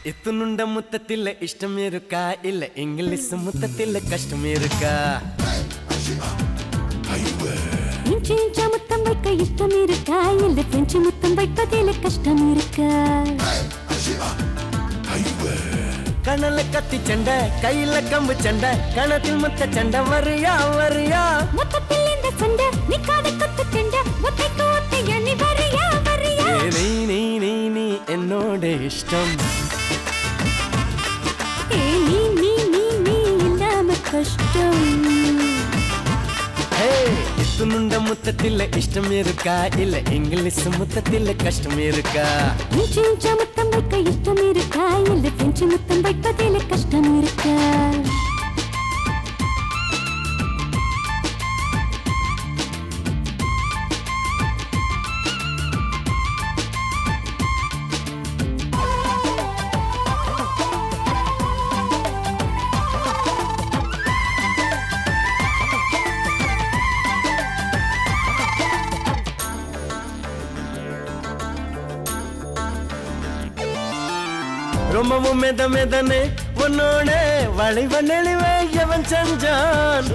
എത്തുന്നുണ്ട മുത്തത്തില്ല ഇഷ്ടം ഇരുക്ക ഇല്ല ഇംഗ്ലീഷ് മുത്തത്തില്ല കഷ്ടം ഇരുക്ക இன்ச்சு இன்ச்சா முத்தம் வைக்க இஷ்டம் இருக்கா இல்ல பிரெஞ்சு முத்தம் வைப்பதில் கஷ்டம் இருக்கா കണല കത്തി ചെണ്ട കയ്യില കമ്പ് ചെണ്ട കണത്തിൽ മുത്ത ചെണ്ട വറിയാ വറിയാ மொத்தத்தில் இந்த சண்டை நிக்காத கத்து செண்ட ஒத்தைக்கு ஒத்தை எண்ணி வரியா வரியா ഏ, നീ നീ നീ നീ എന്നോട് ഇഷ്ടം ஏ நீ நீ நீ நீ இல்லாம கஷ்டம் ഹേ എത്തുന്നുണ്ട മുത്തത്തില്ല ഇഷ്ടം ഇരുക്ക ഇല്ല ഇംഗ്ലീഷ് മുത്തത്തില്ല കഷ്ടം ഇരുക്ക இன்ச்சு இன்ச்சா முத்தம் வைக்க இஷ்டம் இருக்கா இல்ல பிரெஞ்சு முத்தம் வைப்பதில் கஷ்டம் இருக்கா ரொம்பவும் மெத மெதனே உன்னோட வளைவ நெளிவே எவன் செஞ்சான்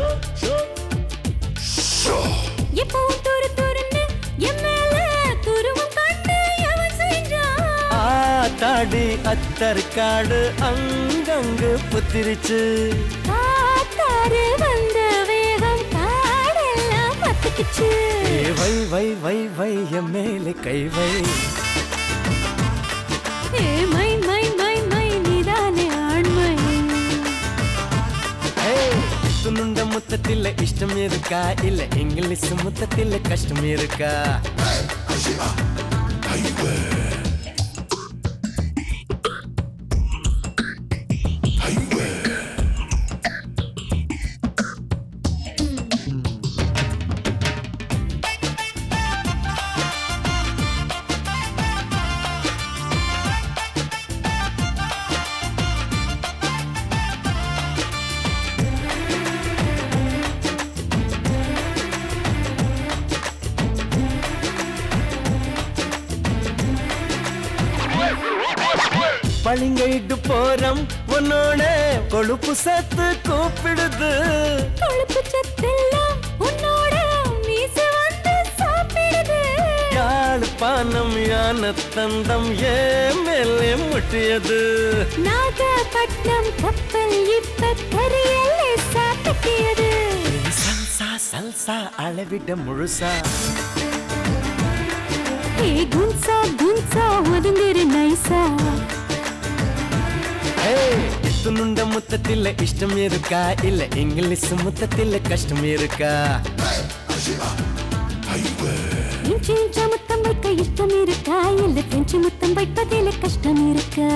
எப்பவும் துரு துருன்னு என் மேல துருவம் கண்டு எவன் செஞ்சான் ஆத்தாடி அத்தற்காடு அங்கங்கு புத்திரிச்சு காத்தாறு வந்த வேகம் காடெல்லாம் பத்துக்குச்சு ஏ வை வை வை வை என் மேலே கை வை ஏ மை மை மை மை நீதானே ஆண்மை துணுண்ட முத்தத்தில இஷ்டம் இருக்கா இல்ல இங்கிலீஷ் முத்தத்தில கஷ்டம் இருக்கா பளிங்கிட்டு போறம் உன்னோட கொழுப்பு சத்து கூப்பிடுது கொழுப்பு சத்தெல்லாம் உன்னோட மீச வந்து சாப்பிடுது யாழ்ப்பாணம் யான தந்தம் ஏன் மேலே முட்டியது நாகப்பட்டினம் கப்பல் இப்ப தெரியலே சாப்பிட்டியது சல்சா சல்சா அளவிட முழுசா ஏ குன்சா குன்சா ஒதுங்குரு நைசா ఎత్తునుండ ముత్తతిల్ల ఇష్టం ఎరుకా ఇల్ల ఇంగ్లీష్ ముత్తతిల్ల కష్టం ఎరుకా இன்ச்சு இன்ச்சா முத்தம் வைக்க இஷ்டம் இருக்கா இல்ல பிரெஞ்சு முத்தம் வைப்பதில் கஷ்டம் இருக்கா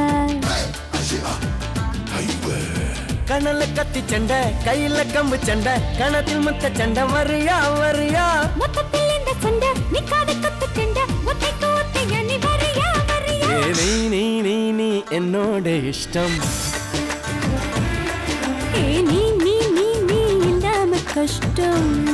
கணல கத்தி சண்டை கையில கம்பு சண்டை கணத்தில் முத்த சண்டை வரியா வரியா மொத்தத்தில் இந்த சண்டை நிக்காத கத்து செண்ட ஒத்தைக்கு ஒத்தை எண்ணி வரியா வரியா ஏ, நீ நீ நீ நீ என்னோட இஷ்டம் ஏ நீ நீ நீ நீ இல்லாம கஷ்டம்